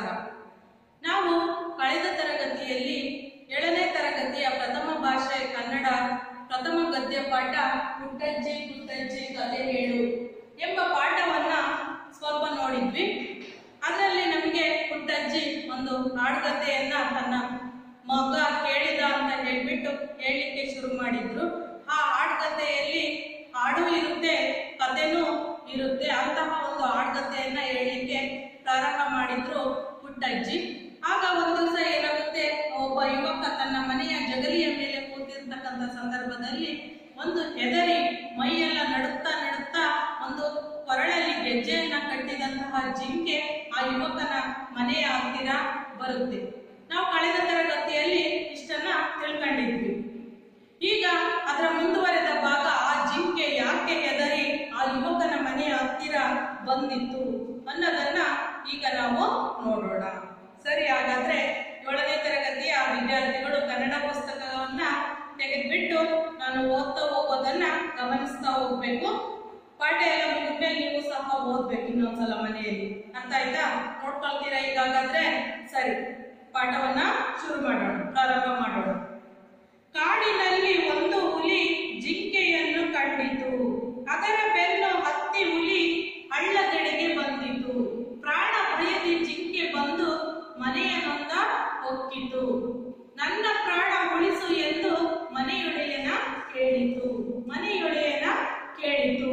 ನಾವು ಕಳೆದ ತರಗತಿಯಲ್ಲಿ ಏಳನೇ ತರಗತಿಯ ಪ್ರಥಮ ಭಾಷೆ ಕನ್ನಡ ಪ್ರಥಮ ಗದ್ಯ ಪಾಠ ಪುಟ್ಟಜ್ಜಿ ಪುಟ್ಟಜ್ಜಿ ಕತೆ ಹೇಳು ಎಂಬ ಪಾಠವನ್ನ ಸ್ವಲ್ಪ ನೋಡಿದ್ವಿ ಅದರಲ್ಲಿ ನಮಗೆ ಪುಟ್ಟಜ್ಜಿ ಒಂದು ಹಾಡುಗತೆಯನ್ನ ತನ್ನ ಮಗ ಕೇಳಿದ ಅಂತ ಹೇಳ್ಬಿಟ್ಟು ಹೇಳಲಿಕ್ಕೆ ಶುರು ಮಾಡಿದ್ರು ಆ ಹಾಡುಗತೆಯಲ್ಲಿ ಹಾಡು ಇರುತ್ತೆ ಕಥೆನೂ ಇರುತ್ತೆ ಅಂತಹ ಒಂದು ಹಾಡುಗತೆಯನ್ನ ಹೇಳಲಿಕ್ಕೆ ಪ್ರಾರಂಭ ಮಾಡಿದ್ರು ಪುಟ್ಟಜ್ಜಿ ಆಗ ಒಂದು ದಿವಸ ಏನಾಗುತ್ತೆ ಒಬ್ಬ ಯುವಕ ತನ್ನ ಮನೆಯ ಜಗಲಿಯ ಮೇಲೆ ಕೂತಿರ್ತಕ್ಕಂಥ ಸಂದರ್ಭದಲ್ಲಿ ಒಂದು ಹೆದರಿ ಮೈಯೆಲ್ಲ ನಡುತ್ತಾ ನಡುತ್ತಾ ಒಂದು ಕೊರಳಲ್ಲಿ ಗೆಜ್ಜೆಯನ್ನ ಕಟ್ಟಿದಂತಹ ಜಿಂಕೆ ಆ ಯುವಕನ ಮನೆಯ ಹತ್ತಿರ ಬರುತ್ತೆ ನಾವು ಕಳೆದ ತರಗತಿಯಲ್ಲಿ ಇಷ್ಟನ್ನ ತಿಳ್ಕೊಂಡಿದ್ವಿ ಈಗ ಅದರ ಮುಂದುವರೆದ ಭಾಗ ಆ ಜಿಂಕೆ ಯಾಕೆ ಹೆದರಿ ಆ ಯುವಕನ ಮನೆಯ ಹತ್ತಿರ ಬಂದಿತ್ತು ಅನ್ನೋದನ್ನ ಈಗ ನಾವು ನೋಡೋಣ ಸರಿ ಹಾಗಾದ್ರೆ ಏಳನೇ ತರಗತಿಯ ವಿದ್ಯಾರ್ಥಿಗಳು ಕನ್ನಡ ಪುಸ್ತಕವನ್ನ ತೆಗೆದ್ಬಿಟ್ಟು ನಾನು ಓದ್ತಾ ಹೋಗೋದನ್ನ ಗಮನಿಸ್ತಾ ಹೋಗ್ಬೇಕು ಪಾಠ ಎಲ್ಲ ಮುಗಿದ್ಮೇಲೆ ನೀವು ಸಹ ಓದ್ಬೇಕು ಇನ್ನೊಂದ್ಸಲ ಮನೆಯಲ್ಲಿ ಅರ್ಥ ಆಯ್ತಾ ನೋಡ್ಕೊಳ್ತೀರಾ ಈಗ ಹಾಗಾದ್ರೆ ಸರಿ ಪಾಠವನ್ನ ಶುರು ಮಾಡೋಣ ಪ್ರಾರಂಭ ಮಾಡೋಣ ಕಾಡಿನಲ್ಲಿ ಒಂದು ಹುಲಿ ಜಿಂಕೆಯನ್ನು ಕಂಡಿತು ಅದರ ಬೆನ್ನು ಹತ್ತಿ ಹುಲಿ ಹಳ್ಳದೆಡೆಗೆ ಬಂದಿತು ಪ್ರಾಣ ಭಯದಿ ಜಿಂಕೆ ಬಂದು ಮನೆಯ ನೊಂದ ಹೊಕ್ಕಿತು ನನ್ನ ಪ್ರಾಣ ಉಳಿಸು ಎಂದು ಮನೆಯೊಡೆಯನ ಕೇಳಿತು ಮನೆಯೊಡೆಯನ ಕೇಳಿತು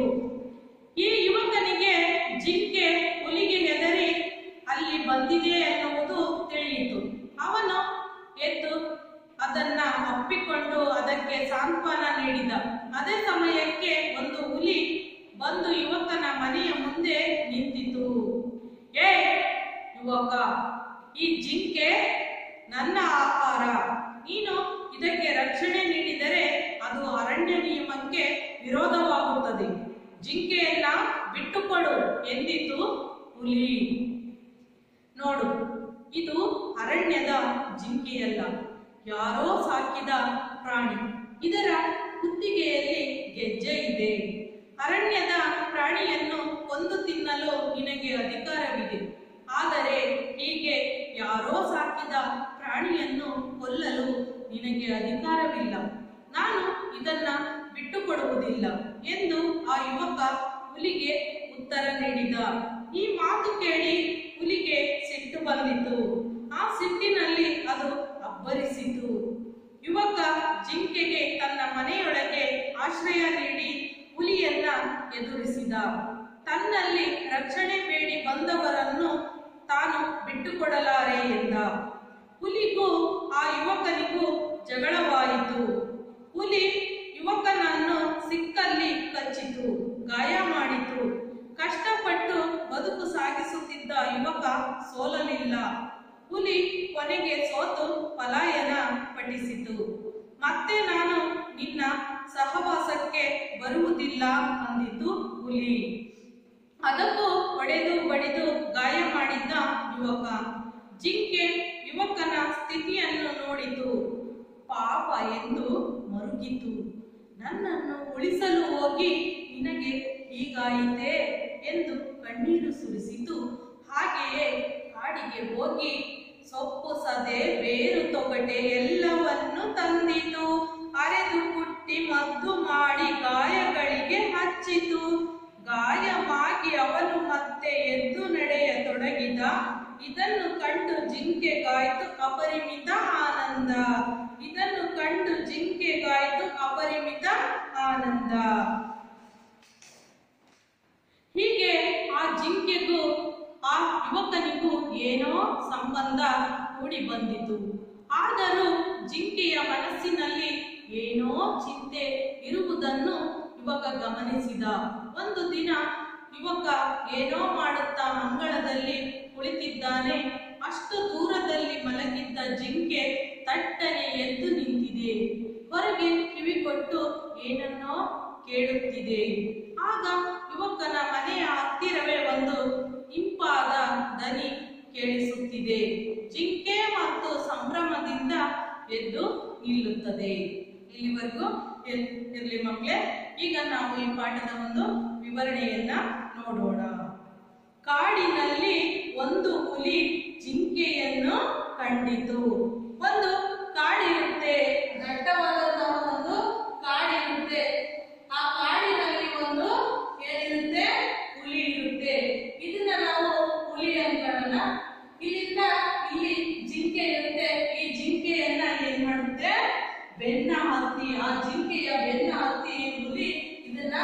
ಈ ಯುವಕನಿಗೆ ಜಿಂಕೆ ಹುಲಿಗೆ ಹೆದರಿ ಅಲ್ಲಿ ಬಂದಿದೆ ಎನ್ನುವುದು ತಿಳಿಯಿತು ಅವನು ಎದ್ದು ಅದನ್ನ ಅಪ್ಪಿಕೊಂಡು ಅದಕ್ಕೆ ಸಾಂತ್ವನ ನೀಡಿದ ಅದೇ ಸಮಯಕ್ಕೆ ಒಂದು ಹುಲಿ ಬಂದು ಯುವಕನ ಮನೆಯ ಮುಂದೆ ನಿಂತಿತು ಏ ಯುವಕ ಈ ಜಿಂಕೆ ನನ್ನ ಆಹಾರ ನೀನು ಇದಕ್ಕೆ ರಕ್ಷಣೆ ನೀಡಿದರೆ ಅದು ಅರಣ್ಯ ನಿಯಮಕ್ಕೆ ವಿರೋಧವಾಗುತ್ತದೆ ಜಿಂಕೆಯನ್ನ ಬಿಟ್ಟುಕೊಡು ಎಂದಿತು ಹುಲಿ ನೋಡು ಇದು ಅರಣ್ಯದ ಜಿಂಕೆಯಲ್ಲ ಯಾರೋ ಸಾಕಿದ ಪ್ರಾಣಿ ಇದರ ಕುತ್ತಿಗೆಯಲ್ಲಿ ಗೆಜ್ಜೆ ಇದೆ ಅರಣ್ಯದ ಪ್ರಾಣಿಯನ್ನು ಕೊಂದು ತಿನ್ನಲು ನಿನಗೆ ಅಧಿಕಾರವಿದೆ ಆದರೆ ಹೀಗೆ ಯಾರೋ ಸಾಕಿದ ಪ್ರಾಣಿಯನ್ನು ಕೊಲ್ಲಲು ನಿನಗೆ ಅಧಿಕಾರವಿಲ್ಲ ನಾನು ಇದನ್ನ ಬಿಟ್ಟುಕೊಡುವುದಿಲ್ಲ ಎಂದು ಆ ಯುವಕ ಹುಲಿಗೆ ಉತ್ತರ ನೀಡಿದ ಈ ಮಾತು ಕೇಳಿ ಹುಲಿಗೆ ಸಿಟ್ಟು ಬಂದಿತು ಆ ಸಿಟ್ಟಿನಲ್ಲಿ ಅದು ಅಬ್ಬರಿಸಿತು ಯುವಕ ಜಿಂಕೆಗೆ ತನ್ನ ಮನೆಯೊಳಗೆ ಆಶ್ರಯ ನೀಡಿ ಹುಲಿಯನ್ನ ಎದುರಿಸಿದ ತನ್ನಲ್ಲಿ ರಕ್ಷಣೆ ಬೇಡಿ ಬಂದವರನ್ನು ತಾನು ಬಿಟ್ಟುಕೊಡಲಾರೆ ಎಂದ ಹುಲಿಗೂ ಆ ಯುವಕನಿಗೂ ಜಗಳವಾಯಿತು ಹುಲಿ ಯುವಕನನ್ನು ಸಿಕ್ಕಲ್ಲಿ ಕಚ್ಚಿತು ಗಾಯ ಮಾಡಿತು ಕಷ್ಟಪಟ್ಟು ಬದುಕು ಸಾಗಿಸುತ್ತಿದ್ದ ಯುವಕ ಸೋಲಲಿಲ್ಲ ಹುಲಿ ಕೊನೆಗೆ ಸೋತು ಪಲಾಯನ ಪಠಿಸಿತು ಮತ್ತೆ ನಾನು ನಿನ್ನ ಸಹವಾಸಕ್ಕೆ ಬರುವುದಿಲ್ಲ ಅಂದಿತು ಹುಲಿ ಅದಕ್ಕೂ ಹೊಡೆದು ಬಡಿದು ಗಾಯ ಮಾಡಿದ್ದ ಯುವಕ ಜಿಂಕೆ ಯುವಕನ ಸ್ಥಿತಿಯನ್ನು ನೋಡಿತು ಪಾಪ ಎಂದು ಮರುಗಿತು ನನ್ನನ್ನು ಉಳಿಸಲು ಹೋಗಿ ನಿನಗೆ ಹೀಗಾಯಿತೆ ಎಂದು ಕಣ್ಣೀರು ಸುರಿಸಿತು ಹಾಗೆಯೇ ಕಾಡಿಗೆ ಹೋಗಿ ಸೊಪ್ಪು ಸದೆ ಬೇರು ತೊಗಟೆ ಎಲ್ಲವನ್ನು ತಂದಿತು ಅರೆದು ಕುಟ್ಟಿ ಮದ್ದು ಮಾಡಿ ಗಾಯಗಳಿಗೆ ಹಚ್ಚಿತು ಗಾಯವಾಗಿ ಅವನು ಮತ್ತೆ ಎದ್ದು ನಡೆಯತೊಡಗಿದ ಇದನ್ನು ಕಂಡು ಜಿಂಕೆಗಾಯ್ತು ಅಪರಿಮಿತ ಆನಂದ ಇದನ್ನು ಕಂಡು ಜಿಂಕೆಗಾಯ್ತು ಅಪರಿಮಿತ ಆನಂದ ಹೀಗೆ ಆ ಜಿಂಕೆಗೂ ಆ ಯುವಕನಿಗೂ ಏನೋ ಸಂಬಂಧ ಕೂಡಿ ಬಂದಿತು ಆದರೂ ಜಿಂಕೆಯ ಮನಸ್ಸಿನಲ್ಲಿ ಏನೋ ಚಿಂತೆ ಇರುವುದನ್ನು ಯುವಕ ಗಮನಿಸಿದ ಒಂದು ದಿನ ಯುವಕ ಏನೋ ಮಾಡುತ್ತಾ ಅಂಗಳದಲ್ಲಿ ಕುಳಿತಿದ್ದಾನೆ ಅಷ್ಟು ದೂರದಲ್ಲಿ ಮಲಗಿದ್ದ ಜಿಂಕೆ ತಟ್ಟನೆ ಎದ್ದು ನಿಂತಿದೆ ಹೊರಗೆ ಕಿವಿ ಕೊಟ್ಟು ಏನನ್ನೋ ಕೇಳುತ್ತಿದೆ ಆಗ ಯುವಕನ ಮನೆಯ ಹತ್ತಿರವೇ ಒಂದು ಇಂಪಾದ ದನಿ ಕೇಳಿಸುತ್ತಿದೆ ಜಿಂಕೆ ಮತ್ತು ಸಂಭ್ರಮದಿಂದ ಎದ್ದು ನಿಲ್ಲುತ್ತದೆ ಇಲ್ಲಿವರೆಗೂ ಇರ್- ಇರ್ಲಿ ಮಕ್ಕಳೇ ಈಗ ನಾವು ಈ ಪಾಠದ ಒಂದು ವಿವರಣೆಯನ್ನ ನೋಡೋಣ ಕಾಡಿನಲ್ಲಿ ಒಂದು ಹುಲಿ ಜಿಂಕೆ ಕಂಡಿತು ಒಂದು ಕಾಡಿರುತ್ತೆ ದಟ್ಟವಾದಂತಹ ಒಂದು ಕಾಡಿರುತ್ತೆ ಆ ಕಾಡಿನಲ್ಲಿ ಒಂದು ಏನಿರುತ್ತೆ ಹುಲಿ ಇರುತ್ತೆ ಇದನ್ನ ನಾವು ಹುಲಿ ಅನ್ಕೊಳ್ಳೋಣ ಇಲ್ಲಿಂದ ಇಲ್ಲಿ ಜಿಂಕೆ ಇರುತ್ತೆ ಈ ಜಿಂಕೆಯನ್ನ ಏನ್ ಮಾಡುತ್ತೆ ಬೆನ್ನ ಹತ್ತಿ ಆ ಜಿಂಕೆಯ ಬೆನ್ನ ಹತ್ತಿ ಹುಲಿ ಇದನ್ನ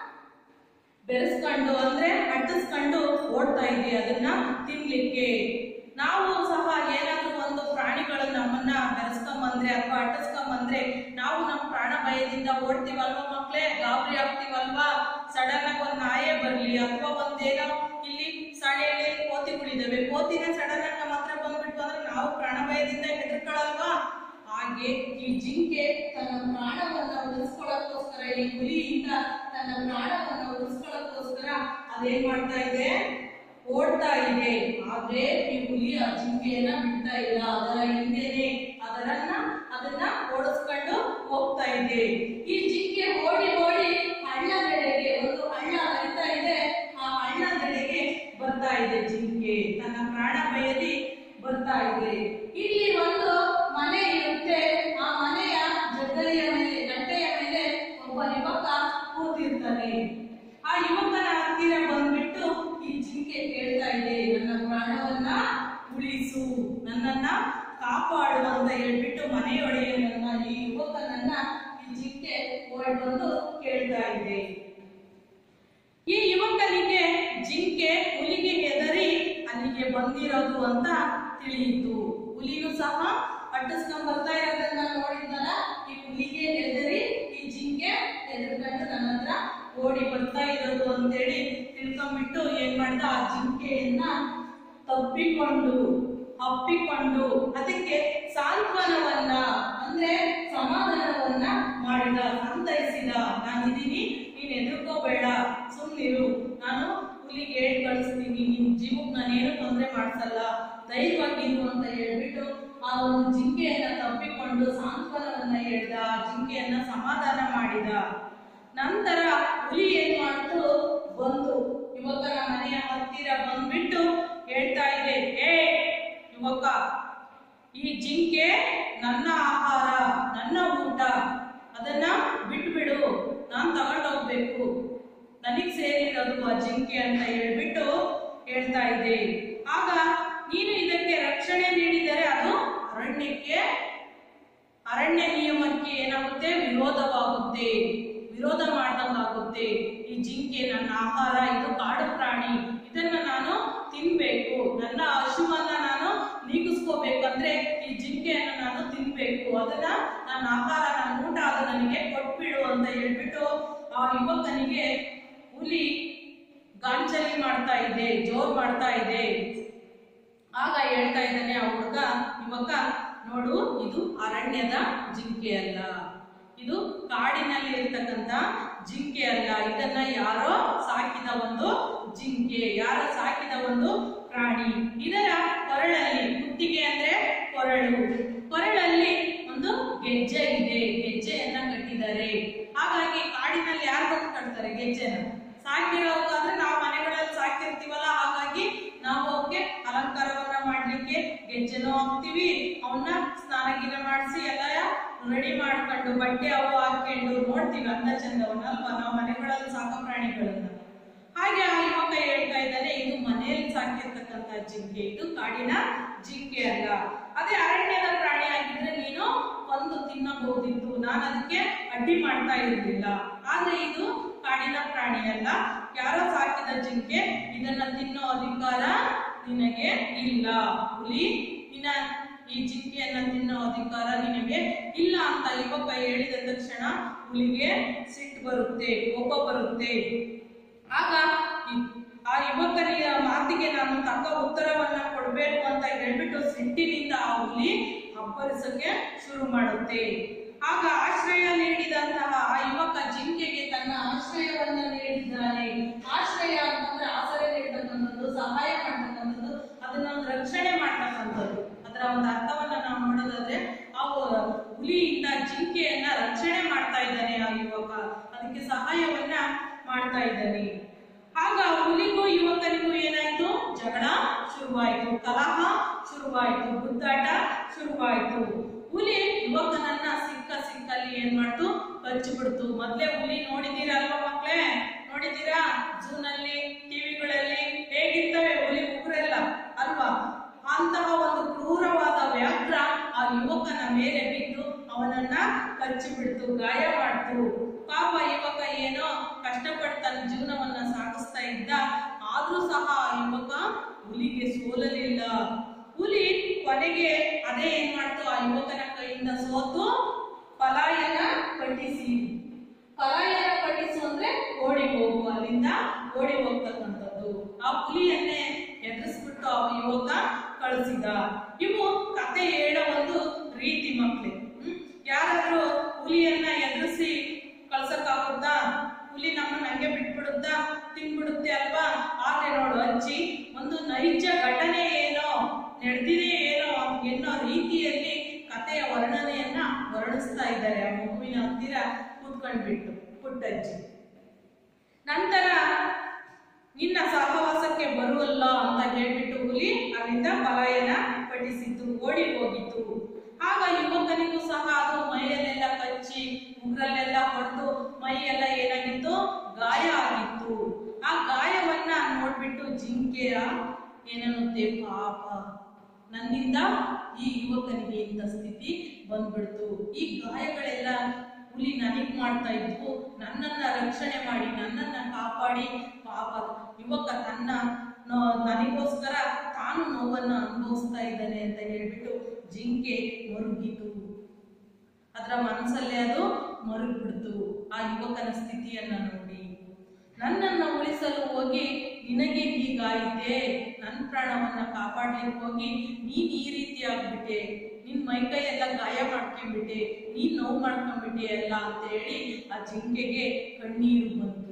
ಬೆರೆಸ್ಕೊಂಡು ಅಂದ್ರೆ ಅಟ್ಟಿಸ್ಕೊಂಡು ಓಡ್ತಾ ಇದ್ವಿ ಅದನ್ನ ತಿನ್ಲಿಕ್ಕೆ ನಾವು ಸಹ ಏನಾದ್ರೂ ಒಂದು ಪ್ರಾಣಿಗಳು ನಮ್ಮನ್ನ ಬೆರೆಸ್ಕೊಂಬಂದ್ರೆ ಅಥವಾ ಅಟ್ಟಿಸ್ಕೊಂಬಂದ್ರೆ ನಾವು ನಮ್ಮ ಪ್ರಾಣ ಭಯದಿಂದ ಓಡ್ತೀವಲ್ವಾ ಮಕ್ಳೇ ಗಾಬರಿ ಆಗ್ತೀವಲ್ವಾ ಸಡನ್ ಆಗಿ ಒಂದ್ ನಾಯೇ ಬರ್ಲಿ ಅಥವಾ ಒಂದೇನೋ ಇಲ್ಲಿ ಸಳೆಯಲ್ಲಿ ಕೋತಿಗಳಿದಾವೆ ಕೋತಿನ ಸಡನ್ ಆಗಿ ನಮ್ಮ ಹತ್ರ ಬಂದ್ಬಿಟ್ಟು ಅಂದ್ರೆ ನಾವು ಪ್ರಾಣ ಭಯದಿಂದ ಹೆದರ್ಕೊಳ್ಳಲ್ವಾ ಹಾಗೆ ಈ ಜಿಂಕೆ ತನ್ನ ಪ್ರಾಣವನ್ನ ಉಳಿಸ್ಕೊಳ್ಳೋಕ್ಕೋಸ್ಕರ ಈ ಹುಲಿಯಿಂದ ತನ್ನ ಪ್ರಾಣವನ್ನ ಉಳಿಸ್ಕೊಳ್ಳೋಕ್ಕೋಸ್ಕರ ಅದೇನ್ ಮಾಡ್ತಾ ಇದೆ ಓಡ್ತಾ ಇದೆ ಆದ್ರೆ ಈ ಹುಲಿ ಆ ಜಿಂಕೆಯನ್ನ ಬಿಡ್ತಾ ಇಲ್ಲ ಅದರ ಹಿಂದೆನೆ ಅದರನ್ನ ಅದನ್ನ ಓಡಿಸ್ಕೊಂಡು ಹೋಗ್ತಾ ಇದೆ ಈ ಜಿಂಕೆ ಓಡಿ ಓಡಿ ಹಳ್ಳದೆಡೆಗೆ ಒಂದು ಹಳ್ಳ ಹರಿತಾ ಇದೆ ಆ ಹಳ್ಳದೆಡೆಗೆ ಬರ್ತಾ ಇದೆ ಜಿಂಕೆ ತನ್ನ ಪ್ರಾಣ ಭಯದಿ ಬರ್ತಾ ಇದೆ ಇಲ್ಲಿ ಒಂದು ಮನೆ ಇರುತ್ತೆ ಆ ಮನೆಯ ಜಗಲಿಯ ಮೇಲೆ ಗಟ್ಟೆಯ ಮೇಲೆ ಒಬ್ಬ ಯುವಕ ಕೂತಿರ್ತಾನೆ ಆ ಯುವಕನ ಹತ್ತಿರ ಬಂದ್ಬಿಟ್ಟು ಈ ಜಿಂಕೆ ಕೇಳ್ತಾ ಇದೆ ನನ್ನ ಪ್ರಾಣವನ್ನ ಉಳಿಸು ನನ್ನನ್ನ ಕಾಪಾಡು ಅಂತ ಹೇಳ್ಬಿಟ್ಟು ಮನೆಯೊಡೆಯನನ್ನ ಈ ಯುವಕನನ್ನ ಈ ಜಿಂಕೆ ಓಡ್ ಬಂದು ಕೇಳ್ತಾ ಇದೆ ಈ ಯುವಕನಿಗೆ ಜಿಂಕೆ ಹುಲಿಗೆ ಹೆದರಿ ಅಲ್ಲಿಗೆ ಬಂದಿರೋದು ಅಂತ ತಿಳಿಯಿತು ಹುಲಿನೂ ಸಹ ಅಟ್ಟಿಸ್ಕೊಂಡ್ ಬರ್ತಾ ಇರೋದನ್ನ ನೋಡಿದ್ನಲ್ಲ ಈ ಹುಲಿಗೆ ಹೆದರಿ ಈ ಜಿಂಕೆ ಹೆದರ್ಕೊಂಡು ನನ್ನ ಹತ್ರ ಓಡಿ ಬರ್ತಾ ಇರೋದು ಅಂತೇಳಿ ತಿಳ್ಕೊಂಡ್ಬಿಟ್ಟು ಏನ್ ಮಾಡ್ದ ಆ ಜಿಂಕೆಯನ್ನ ತಪ್ಪಿಕೊಂಡು ಅಪ್ಪಿಕೊಂಡು ಅದಕ್ಕೆ ಸಾಂತ್ವನವನ್ನ ಅಂದ್ರೆ ಸಮಾಧಾನವನ್ನ ಮಾಡಿದ ಸಂತೈಸಿದ ನಾನಿದ್ದೀನಿ ನೀನ್ ಎದುರ್ಕೋಬೇಡ ಸುಮ್ನಿರು ನಾನು ಹುಲಿಗೆ ಹೇಳಿ ಕಳಿಸ್ತೀನಿ ನಿನ್ ಜೀವಕ್ಕೆ ನಾನೇನು ತೊಂದರೆ ಮಾಡ್ಸಲ್ಲ ಧೈರ್ಯವಾಗಿರು ಅಂತ ಹೇಳ್ಬಿಟ್ಟು ಆ ಒಂದು ಜಿಂಕೆಯನ್ನ ತಪ್ಪಿಕೊಂಡು ಸಾಂತ್ವನವನ್ನ ಹೇಳ್ದ ಆ ಜಿಂಕೆಯನ್ನ ಸಮಾಧಾನ ಮಾಡಿದ ನಂತರ ಹುಲಿ ಏನ್ ಮಾಡ್ತು ಬಂತು ಯುವಕನ ಮನೆಯ ಹತ್ತಿರ ಬಂದ್ಬಿಟ್ಟು ಹೇಳ್ತಾ ಇದೆ ಏ ಯುವಕ ಈ ಜಿಂಕೆ ನನ್ನ ಆಹಾರ ನನ್ನ ಊಟ ಅದನ್ನ ಬಿಟ್ಬಿಡು ನಾನ್ ತಗೊಂಡೋಗ್ಬೇಕು ನನಗ್ ಸೇರಿರೋದು ಆ ಜಿಂಕೆ ಅಂತ ಹೇಳ್ಬಿಟ್ಟು ಹೇಳ್ತಾ ಇದ್ದೆ ಆಗ ನೀನು ಇದಕ್ಕೆ ರಕ್ಷಣೆ ನೀಡಿದರೆ ಅದು ಅರಣ್ಯಕ್ಕೆ ಅರಣ್ಯ ನಿಯಮಕ್ಕೆ ಏನಾಗುತ್ತೆ ವಿರೋಧವಾಗುತ್ತೆ ವಿರೋಧ ಮಾಡ್ದಂಗಾಗುತ್ತೆ ಈ ಜಿಂಕೆ ನನ್ನ ಆಹಾರ ಇದು ಕಾಡು ಪ್ರಾಣಿ ಇದನ್ನ ನಾನು ತಿನ್ಬೇಕು ನನ್ನ ಹಸಿವನ್ನ ನಾನು ನೀಗಿಸ್ಕೋಬೇಕಂದ್ರೆ ಈ ಜಿಂಕೆಯನ್ನು ನಾನು ತಿನ್ಬೇಕು ಅದನ್ನ ನನ್ನ ಆಹಾರ ನನ್ನ ಊಟ ಅದು ನನಗೆ ಕೊಟ್ಬಿಡು ಅಂತ ಹೇಳ್ಬಿಟ್ಟು ಆ ಯುವಕನಿಗೆ ಹುಲಿ ಗಾಂಚಲಿ ಮಾಡ್ತಾ ಇದೆ ಜೋರ್ ಮಾಡ್ತಾ ಇದೆ ಆಗ ಹೇಳ್ತಾ ಇದ್ದಾನೆ ಆ ಹುಡುಗ ಯುವಕ ನೋಡು ಇದು ಅರಣ್ಯದ ಜಿಂಕೆ ಅಲ್ಲ ಇದು ಕಾಡಿನಲ್ಲಿ ಇರ್ತಕ್ಕಂತ ಜಿಂಕೆ ಅಲ್ಲ ಇದನ್ನ ಯಾರೋ ಸಾಕಿದ ಒಂದು ಜಿಂಕೆ ಯಾರೋ ಸಾಕಿದ ಒಂದು ಪ್ರಾಣಿ ಇದರ ಕೊರಳಲ್ಲಿ ಕುತ್ತಿಗೆ ಅಂದ್ರೆ ಕೊರಳು ಕೊರಳಲ್ಲಿ ಒಂದು ಗೆಜ್ಜೆ ಇದೆ ಗೆಜ್ಜೆಯನ್ನ ಕಟ್ಟಿದ್ದಾರೆ ಹಾಗಾಗಿ ಕಾಡಿನಲ್ಲಿ ಯಾರು ಬಂದು ಕಟ್ತಾರೆ ಗೆಜ್ಜೆನ ಸಾಕಿರೋಕಾದ್ರೆ ನಾವು ಮನೆಗಳಲ್ಲಿ ಸಾಕಿರ್ತೀವಲ್ಲ ಹಾಗಾಗಿ ನಾವು ಅವಕ್ಕೆ ಅಲಂಕಾರವನ್ನ ಮಾಡ್ಲಿಕ್ಕೆ ಗೆಜ್ಜೆನೂ ಹಾಕ್ತಿವಿ ಅವನ್ನ ಸ್ನಾನ ಗಿನ ಮಾಡಿಸಿ ಎಲ್ಲ ರೆಡಿ ಮಾಡ್ಕೊಂಡು ಬಟ್ಟೆ ಅವು ಹಾಕೊಂಡು ನೋಡ್ತೀವಿ ಅಂದ ಚಂದವನ್ನ ಅಲ್ವಾ ನಾವು ಮನೆಗಳಲ್ಲಿ ಸಾಕೋ ಪ್ರಾಣಿಗಳನ್ನ ಹಾಗೆ ಆ ಯುವಕ ಹೇಳ್ತಾ ಇದ್ದಾನೆ ಇದು ಮನೆಯಲ್ಲಿ ಸಾಕಿರ್ತಕ್ಕಂತ ಜಿಂಕೆ ಇದು ಕಾಡಿನ ಜಿಂಕೆ ಅಲ್ಲ ಅದೇ ಅರಣ್ಯದ ಪ್ರಾಣಿ ಆಗಿದ್ರೆ ನೀನು ಒಂದು ತಿನ್ನಬಹುದಿತ್ತು ನಾನು ಅದಕ್ಕೆ ಅಡ್ಡಿ ಮಾಡ್ತಾ ಇರ್ಲಿಲ್ಲ ಆದ್ರೆ ಇದು ಕಾಡಿನ ಪ್ರಾಣಿ ಅಲ್ಲ ಯಾರೋ ಸಾಕಿದ ಜಿಂಕೆ ಇದನ್ನ ತಿನ್ನೋ ಅಧಿಕಾರ ನಿನಗೆ ಇಲ್ಲ ಹುಲಿ ನಿನ್ನ ಈ ಜಿಂಕೆಯನ್ನ ತಿನ್ನೋ ಅಧಿಕಾರ ನಿನಗೆ ಇಲ್ಲ ಅಂತ ಯುವಕ ಹೇಳಿದ ತಕ್ಷಣ ಹುಲಿಗೆ ಸಿಟ್ಟು ಬರುತ್ತೆ ಕೋಪ ಬರುತ್ತೆ ಆಗ ಈ- ಆ ಯುವಕನಿಗೆ ಮಾತಿಗೆ ನಾನು ತಕ್ಕ ಉತ್ತರವನ್ನ ಕೊಡ್ಬೇಕು ಅಂತ ಹೇಳ್ಬಿಟ್ಟು ಸಿಟ್ಟಿನಿಂದ ಆ ಹುಲಿ ಅಬ್ಬರಿಸಕ್ಕೆ ಶುರು ಮಾಡುತ್ತೆ ಆಗ ಆಶ್ರಯ ನೀಡಿದಂತಹ ಆ ಯುವಕ ಜಿಂಕೆಗೆ ತನ್ನ ಆಶ್ರಯವನ್ನ ನೀಡಿದ್ದಾನೆ ಆಶ್ರಯ ಅಂತಂದ್ರೆ ಆಶ್ರಯ ನೀಡತಕ್ಕಂಥದ್ದು ಸಹಾಯ ಮಾಡ್ತಕ್ಕಂಥದ್ದು ಅದನ್ನ ಒಂದು ರಕ್ಷಣೆ ಮಾಡ್ತಕ್ಕಂಥದ್ದು ಅದರ ಒಂದು ಅರ್ಥವನ್ನ ನಾವು ನೋಡೋದಾದ್ರೆ ಆ ಹುಲಿಯಿಂದ ಜಿಂಕೆಯನ್ನ ರಕ್ಷಣೆ ಮಾಡ್ತಾ ಇದ್ದಾನೆ ಆ ಯುವಕ ಅದಕ್ಕೆ ಸಹಾಯವನ್ನ ಮಾಡ್ತಾ ಇದ್ದಾನೆ ಆಗ ಹುಲಿಗೂ ಯುವಕನಿಗೂ ಏನಾಯ್ತು ಜಗಳ ಶುರುವಾಯ್ತು ಕಲಹ ಶುರು ಶುರುವಾಯ್ತು ಗುದ್ದಾಟ ಶುರುವಾಯ್ತು ಹುಲಿ ಯುವಕನನ್ನ ಸಿಕ್ಕ ಸಿಕ್ಕಲ್ಲಿ ಏನ್ ಮಾಡ್ತು ಕಚ್ಚಿಬಿಡ್ತು ಮೊದ್ಲೇ ಹುಲಿ ನೋಡಿದೀರಾ ಅಲ್ವಾ ಮಕ್ಳೇ ನೋಡಿದೀರಾ ಝೂನಲ್ಲಿ ಟಿವಿಗಳಲ್ಲಿ ಹೇಗಿರ್ತವೆ ಹುಲಿ ಉಗ್ರೆಲ್ಲ ಅಲ್ವಾ ಅಂತಹ ಒಂದು ಕ್ರೂರವಾದ ವ್ಯಾಘ್ರ ಆ ಯುವಕನ ಮೇಲೆ ಬಿದ್ದು ಅವನನ್ನ ಕಚ್ಚಿಬಿಡ್ತು ಗಾಯ ಮಾಡ್ತು ಪಾಪ ಯುವಕ ಏನೋ ಕಷ್ಟಪಟ್ಟು ತನ್ನ ಜೀವನವನ್ನ ಸಾಗಿಸ್ತಾ ಇದ್ದ ಆದ್ರೂ ಸಹ ಆ ಯುವಕ ಹುಲಿಗೆ ಸೋಲಲಿಲ್ಲ ಹುಲಿ ಕೊನೆಗೆ ಅದೇ ಏನ್ ಮಾಡ್ತು ಆ ಯುವಕನ ಕೈಯಿಂದ ಸೋತು ಪಲಾಯನ ಪಟ್ಟಿಸಿ ಪಲಾಯನ ಪಟ್ಟಿಸು ಅಂದ್ರೆ ಓಡಿ ಹೋಗು ಅಲ್ಲಿಂದ ಓಡಿ ಹೋಗ್ತಕ್ಕಂಥದ್ದು ಆ ಹುಲಿಯನ್ನೇ ಎದುರಿಸ್ಬಿಟ್ಟು ಆ ಯುವಕ ಕಳಿಸಿದ ಇವು ಕತೆ ಹೇಳೋ ಒಂದು ರೀತಿ ಮಕ್ಳು ಹ್ಮ್ ಯಾರಾದ್ರೂ ಹುಲಿಯನ್ನ ಎದುರಿಸಿ ಕಳ್ಸಕ್ಕಾಗುತ್ತಾ ಹುಲಿ ನಮ್ಮನ್ನ ಹಂಗೆ ಬಿಟ್ಬಿಡುತ್ತಾ ತಿನ್ಬಿಡುತ್ತೆ ಅಲ್ವಾ ಆದ್ರೆ ನೋಡು ಅಜ್ಜಿ ಒಂದು ನೈಜ ಘಟನೆ ಏನೋ ನಡೆದಿದೆ ಏನೋ ಎನ್ನೋ ರೀತಿಯಲ್ಲಿ ಕಥೆಯ ವರ್ಣನೆಯನ್ನ ವರ್ಣಿಸ್ತಾ ಇದ್ದಾರೆ ಆ ಮಗುವಿನ ಹತ್ತಿರ ಕೂತ್ಕೊಂಡ್ಬಿಟ್ಟು ಪುಟ್ಟಜ್ಜಿ ನಂತರ ನಿನ್ನ ಸಹವಾಸಕ್ಕೆ ಬರುವಲ್ಲ ಅಂತ ಹೇಳ್ಬಿಟ್ಟು ಹುಲಿ ಅಲ್ಲಿಂದ ಪಲಾಯನ ಪಡಿಸಿತು ಓಡಿ ಹೋಗಿತ್ತು ಆಗ ಯುವಕನಿಗೂ ಸಹ ಅದು ಮೈಯಲ್ಲೆಲ್ಲ ಕಚ್ಚಿ ಉಗ್ರಲ್ಲೆಲ್ಲ ಹೊಡೆದು ಮೈಯೆಲ್ಲ ಏನಾಗಿತ್ತು ಗಾಯ ಆಗಿತ್ತು ಆ ಗಾಯವನ್ನ ನೋಡ್ಬಿಟ್ಟು ಜಿಂಕೆಯ ಏನನ್ನುತ್ತೆ ಪಾಪ ನನ್ನಿಂದ ಈ ಯುವಕನಿಗೆ ಇಂಥ ಸ್ಥಿತಿ ಬಂದ್ಬಿಡ್ತು ಈ ಗಾಯಗಳೆಲ್ಲ ಹುಲಿ ನನಗ್ ಮಾಡ್ತಾ ಇದ್ವು ನನ್ನನ್ನ ರಕ್ಷಣೆ ಮಾಡಿ ನನ್ನನ್ನ ಕಾಪಾಡಿ ಪಾಪ ಯುವಕ ತನ್ನ ನೋ- ನನಗೋಸ್ಕರ ತಾನು ನೋವನ್ನ ಅನುಭವಿಸ್ತಾ ಇದ್ದಾನೆ ಅಂತ ಹೇಳ್ಬಿಟ್ಟು ಜಿಂಕೆ ಮರುಗಿತು ಅದರ ಮನಸ್ಸಲ್ಲೇ ಅದು ಮರುಗ್ಬಿಡ್ತು ಆ ಯುವಕನ ಸ್ಥಿತಿಯನ್ನ ನೋಡಿ ನನ್ನನ್ನ ಉಳಿಸಲು ಹೋಗಿ ನಿನಗೆ ಹೀಗಾಯಿತೆ ನನ್ನ ಪ್ರಾಣವನ್ನ ಕಾಪಾಡ್ಲಿಕ್ಕೆ ಹೋಗಿ ನೀನ್ ಈ ರೀತಿ ಆಗ್ಬಿಟ್ಟೆ ನಿನ್ ಮೈಕೈ ಎಲ್ಲ ಗಾಯ ಮಾಡ್ಕೊಂಡ್ಬಿಟ್ಟೆ ನೀನ್ ನೋವು ಮಾಡ್ಕೊಂಡ್ಬಿಟ್ಟೆ ಎಲ್ಲ ಅಂತ ಹೇಳಿ ಆ ಜಿಂಕೆಗೆ ಕಣ್ಣೀರು ಬಂತು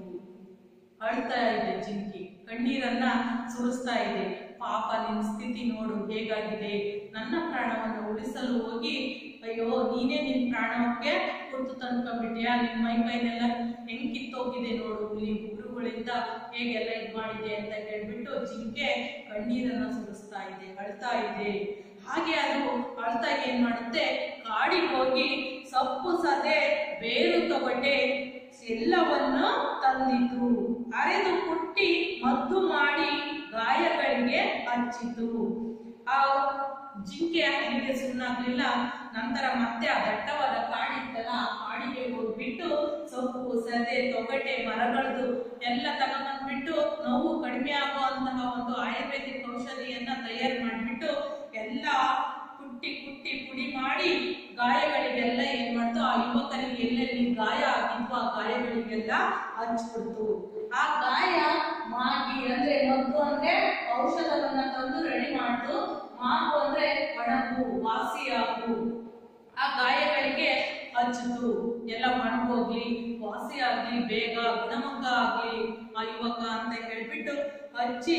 ಅಳ್ತಾ ಇದೆ ಜಿಂಕಿ ಕಣ್ಣೀರನ್ನ ಸುರಿಸ್ತಾ ಇದೆ ಪಾಪ ನಿನ್ ಸ್ಥಿತಿ ನೋಡು ಹೇಗಾಗಿದೆ ನನ್ನ ಪ್ರಾಣವನ್ನು ಉಳಿಸಲು ಹೋಗಿ ಅಯ್ಯೋ ನೀನೇ ನಿನ್ ಪ್ರಾಣಕ್ಕೆ ಕುರ್ತು ತಂದ್ಕೊಂಡ್ಬಿಟ್ಯಾ ನಿನ್ ಮೈ ಕೈನೆಲ್ಲ ಹೆಂಗ್ ಕಿತ್ತೋಗಿದೆ ನೋಡು ಹುಲಿ ಉಗುರುಗಳಿಂದ ಹೇಗೆಲ್ಲ ಇದ್ ಮಾಡಿದೆ ಅಂತ ಹೇಳ್ಬಿಟ್ಟು ಜಿಂಕೆ ಕಣ್ಣೀರನ್ನ ಸುರಿಸ್ತಾ ಇದೆ ಅಳ್ತಾ ಇದೆ ಹಾಗೆ ಅದು ಅಳ್ತಾ ಏನ್ ಮಾಡುತ್ತೆ ಕಾಡಿಗೆ ಹೋಗಿ ಸೊಪ್ಪು ಸದೆ ಬೇರು ತೊಗಟೆ ಎಲ್ಲವನ್ನು ತಂದಿತು ಅರೆದು ಕುಟ್ಟಿ ಮದ್ದು ಮಾಡಿ ಗಾಯಗಳಿಗೆ ಹಚ್ಚಿತು ಆ ಜಿಂಕೆ ಅಲ್ಲಿಗೆ ಸುಮ್ಮನಾಗ್ಲಿಲ್ಲ ನಂತರ ಮತ್ತೆ ಆ ದಟ್ಟವಾದ ಕಾಡಿತ್ತಲ್ಲ ಆ ಕಾಡಿಗೆ ಹೋಗ್ಬಿಟ್ಟು ಸೊಪ್ಪು ಸದೆ ತೊಗಟೆ ಮರಗಳದು ಎಲ್ಲ ತಗೊಂಡ್ಬಂದ್ಬಿಟ್ಟು ನೋವು ಕಡಿಮೆ ಆಗುವಂತಹ ಒಂದು ಆಯುರ್ವೇದಿಕ್ ಔಷಧಿಯನ್ನ ತಯಾರು ಮಾಡಿಬಿಟ್ಟು ಎಲ್ಲ ಕುಟ್ಟಿ ಕುಟ್ಟಿ ಪುಡಿ ಮಾಡಿ ಗಾಯಗಳಿಗೆಲ್ಲ ಏನ್ ಮಾಡ್ತು ಆ ಯುವಕನಿಗೆ ಎಲ್ಲೆಲ್ಲಿ ಗಾಯ ಆಗಿದ್ವು ಆ ಗಾಯಗಳಿಗೆಲ್ಲ ಹಚ್ಬಿಡ್ತು ಆ ಗಾಯ ಮಾಗಿ ಅಂದ್ರೆ ಮದ್ದು ಅಂದ್ರೆ ಔಷಧವನ್ನ ತಂದು ರೆಡಿ ಮಾಡ್ತು ಮಾಗು ಅಂದ್ರೆ ಒಣಗು ವಾಸಿಯಾಗು ಆ ಗಾಯಗಳಿಗೆ ಹಚ್ಚಿತು ಎಲ್ಲ ಒಣಗೋಗ್ಲಿ ವಾಸಿ ಆಗ್ಲಿ ಬೇಗ ಗುಣಮುಖ ಆಗ್ಲಿ ಆ ಯುವಕ ಅಂತ ಹೇಳ್ಬಿಟ್ಟು ಹಚ್ಚಿ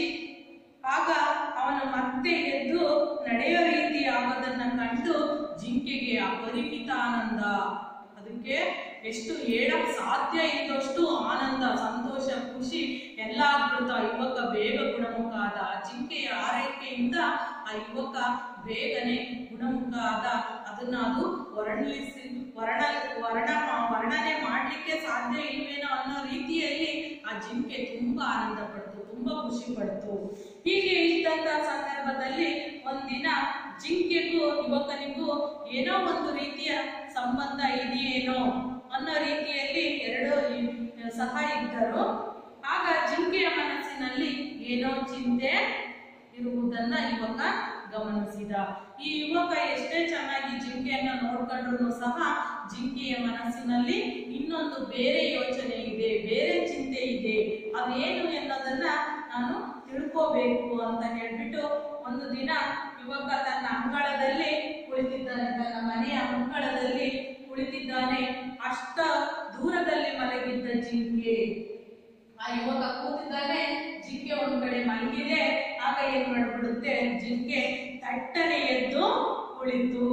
ಆಗ ಅವನು ಮತ್ತೆ ಎದ್ದು ನಡೆಯೋ ರೀತಿ ಆಗೋದನ್ನ ಕಂಡು ಜಿಂಕೆಗೆ ಅಪರಿಮಿತ ಆನಂದ ಅದಕ್ಕೆ ಎಷ್ಟು ಹೇಳಕ್ ಸಾಧ್ಯ ಇದ್ದಷ್ಟು ಆನಂದ ಸಂತೋಷ ಖುಷಿ ಎಲ್ಲ ಆಗ್ಬಿಡ್ತು ಆ ಯುವಕ ಬೇಗ ಗುಣಮುಖ ಆದ ಆ ಜಿಂಕೆಯ ಆರೈಕೆಯಿಂದ ಆ ಯುವಕ ಬೇಗನೆ ಗುಣಮುಖ ಆದ ಅದನ್ನ ಅದು ವರ್ಣಿಸಿ ವರ್ಣ ವರ್ಣ ವರ್ಣನೆ ಮಾಡ್ಲಿಕ್ಕೆ ಸಾಧ್ಯ ಇಲ್ವೇನೋ ಅನ್ನೋ ರೀತಿಯಲ್ಲಿ ಆ ಜಿಂಕೆ ತುಂಬಾ ಆನಂದ ಪಡ್ತು ತುಂಬಾ ಖುಷಿ ಪಡ್ತು ಹೀಗೆ ಇದ್ದಂತ ಸಂದರ್ಭದಲ್ಲಿ ಒಂದಿನ ಜಿಂಕೆಗೂ ಯುವಕನಿಗೂ ಏನೋ ಒಂದು ರೀತಿಯ ಸಂಬಂಧ ಇದೆಯೇನೋ ಅನ್ನೋ ರೀತಿಯಲ್ಲಿ ಎರಡು ಇ- ಸಹ ಇದ್ದರು ಆಗ ಜಿಂಕೆಯ ಮನಸ್ಸಿನಲ್ಲಿ ಏನೋ ಚಿಂತೆ ಇರುವುದನ್ನ ಯುವಕ ಗಮನಿಸಿದ ಈ ಯುವಕ ಎಷ್ಟೇ ಚೆನ್ನಾಗಿ ಜಿಂಕೆಯನ್ನ ನೋಡ್ಕೊಂಡ್ರು ಸಹ ಜಿಂಕೆಯ ಮನಸ್ಸಿನಲ್ಲಿ ಇನ್ನೊಂದು ಬೇರೆ ಯೋಚನೆ ಇದೆ ಬೇರೆ ಚಿಂತೆ ಇದೆ ಅದೇನು ಎನ್ನೋದನ್ನ ನಾನು ತಿಳ್ಕೋಬೇಕು ಅಂತ ಹೇಳ್ಬಿಟ್ಟು ಒಂದು ದಿನ ಯುವಕ ತನ್ನ ಅಂಗಳದಲ್ಲಿ ಕುಳಿತಿದ್ದಾನೆ ತನ್ನ ಮನೆಯ ಅಂಗಳದಲ್ಲಿ ಕುಳಿತಿದ್ದಾನೆ ಅಷ್ಟ ದೂರದಲ್ಲಿ ಮಲಗಿದ್ದ ಜಿಂಕೆ ಆ ಯುವಕ ಕೂತಿದ್ದಾನೆ ಜಿಂಕೆ ಒಂದ್ ಕಡೆ ಮಲಗಿದೆ ಆಗ ಏನ್ ಮಾಡ್ಬಿಡುತ್ತೆ ಜಿಂಕೆ ತಟ್ಟನೆ ಎದ್ದು ಕುಳಿತು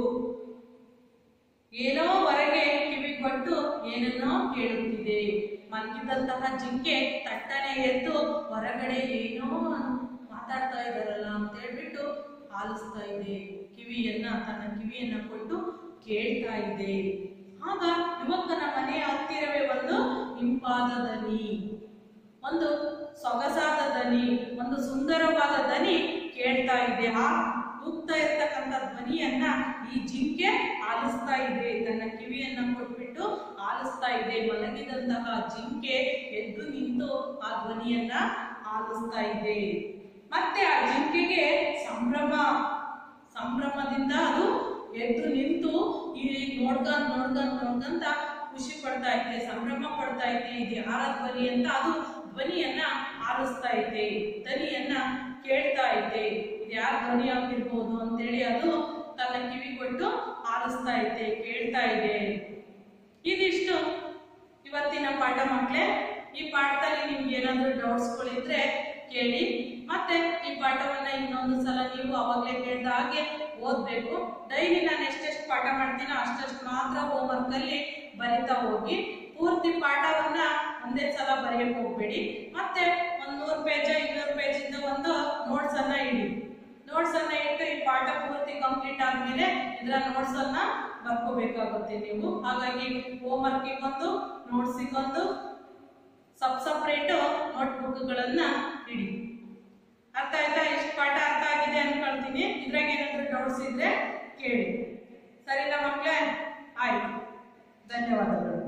ಏನೋ ಹೊರಗೆ ಕಿವಿ ಕೊಟ್ಟು ಏನನ್ನೋ ಕೇಳುತ್ತಿದೆ ಮಲಗಿದಂತಹ ಜಿಂಕೆ ತಟ್ಟನೆ ಎದ್ದು ಹೊರಗಡೆ ಏನೋ ಮಾತಾಡ್ತಾ ಇದಾರಲ್ಲ ಅಂತ ಹೇಳ್ಬಿಟ್ಟು ಆಲಿಸ್ತಾ ಇದೆ ಕಿವಿಯನ್ನ ತನ್ನ ಕಿವಿಯನ್ನ ಕೊಟ್ಟು ಕೇಳ್ತಾ ಇದೆ ಆಗ ಯುವಕನ ಮನೆಯ ಹತ್ತಿರವೇ ಒಂದು ಇಂಪಾದ ದನಿ ಒಂದು ಸೊಗಸಾದ ದನಿ ಒಂದು ಸುಂದರವಾದ ದನಿ ಕೇಳ್ತಾ ಇದೆ ಆ ಕೂಗ್ತಾ ಇರ್ತಕ್ಕಂಥ ಧ್ವನಿಯನ್ನ ಈ ಜಿಂಕೆ ಆಲಿಸ್ತಾ ಇದೆ ತನ್ನ ಕಿವಿಯನ್ನ ಕೊಟ್ಬಿಟ್ಟು ಆಲಿಸ್ತಾ ಇದೆ ಮಲಗಿದಂತಹ ಜಿಂಕೆ ಎದ್ದು ನಿಂತು ಆ ಧ್ವನಿಯನ್ನ ಆಲಿಸ್ತಾ ಇದೆ ಮತ್ತೆ ಆ ಜಿಂಕೆಗೆ ಸಂಭ್ರಮ ಸಂಭ್ರಮದಿಂದ ಅದು ಎದ್ದು ನಿಂತು ಈ ನೋಡ್ಕೊಂಡ್ ನೋಡ್ಕೊಂಡ್ ನೋಡ್ಕೊಂತ ಖುಷಿ ಪಡ್ತಾ ಐತೆ ಸಂಭ್ರಮ ಪಡ್ತಾ ಐತೆ ಇದು ಯಾರ ಧ್ವನಿ ಅಂತ ಅದು ಧ್ವನಿಯನ್ನ ಆಲಿಸ್ತಾ ಐತೆ ಧ್ವನಿಯನ್ನ ಕೇಳ್ತಾ ಐತೆ ಇದು ಯಾರ ಧ್ವನಿ ಆಗಿರ್ಬೋದು ಅಂತೇಳಿ ಅದು ತನ್ನ ಕಿವಿ ಕೊಟ್ಟು ಆಲಿಸ್ತಾ ಐತೆ ಕೇಳ್ತಾ ಇದೆ ಇದಿಷ್ಟು ಇವತ್ತಿನ ಪಾಠ ಮಕ್ಕಳೇ ಈ ಪಾಠದಲ್ಲಿ ನಿಮ್ಗೆ ಏನಾದರೂ ಡೌಟ್ಸ್ಗಳಿದ್ರೆ ಕೇಳಿ ಮತ್ತೆ ಈ ಪಾಠವನ್ನ ಇನ್ನೊಂದು ಸಲ ನೀವು ಅವಾಗಲೇ ಕೇಳಿದ ಹಾಗೆ ಓದ್ಬೇಕು ಡೈಲಿ ನಾನು ಎಷ್ಟೆಷ್ಟು ಪಾಠ ಮಾಡ್ತೀನೋ ಅಷ್ಟಷ್ಟು ಮಾತ್ರ ಹೋಮ್ವರ್ಕ್ ಅಲ್ಲಿ ಬರಿತಾ ಹೋಗಿ ಪೂರ್ತಿ ಪಾಠವನ್ನ ಒಂದೇ ಸಲ ಬರೆಯಕ್ ಹೋಗ್ಬೇಡಿ ಮತ್ತೆ ಒಂದ್ ನೂರು ಪೇಜ್ ಇನ್ನೂರು ಪೇಜ್ ಇಂದ ಒಂದು ನೋಟ್ಸ್ ಅನ್ನ ಇಡಿ ನೋಟ್ಸ್ ಅನ್ನ ಇಟ್ಟು ಈ ಪಾಠ ಪೂರ್ತಿ ಕಂಪ್ಲೀಟ್ ಆದ್ಮೇಲೆ ಇದರ ನೋಟ್ಸ್ ಅನ್ನ ಬರ್ಕೋಬೇಕಾಗುತ್ತೆ ನೀವು ಹಾಗಾಗಿ ಹೋಮ್ ವರ್ಕಿಗೊಂದು ನೋಟ್ಸಿಗೊಂದು ಸಬ್ ಸಪ್ರೇಟ್ ನೋಟ್ಬುಕ್ಗಳನ್ನ ಇಡಿ ಅರ್ಥ ಆಯ್ತಾ ಇಷ್ಟು ಪಾಠ ಅರ್ಥ ಆಗಿದೆ ಅನ್ಕೊಳ್ತೀನಿ ಇದ್ರಾಗ ಏನಾದ್ರು ಡೌಟ್ಸ್ ಇದ್ರೆ ಕೇಳಿ ಸರಿನಾ ಮಕ್ಕಳೇ ಆಯ್ತು ಧನ್ಯವಾದಗಳು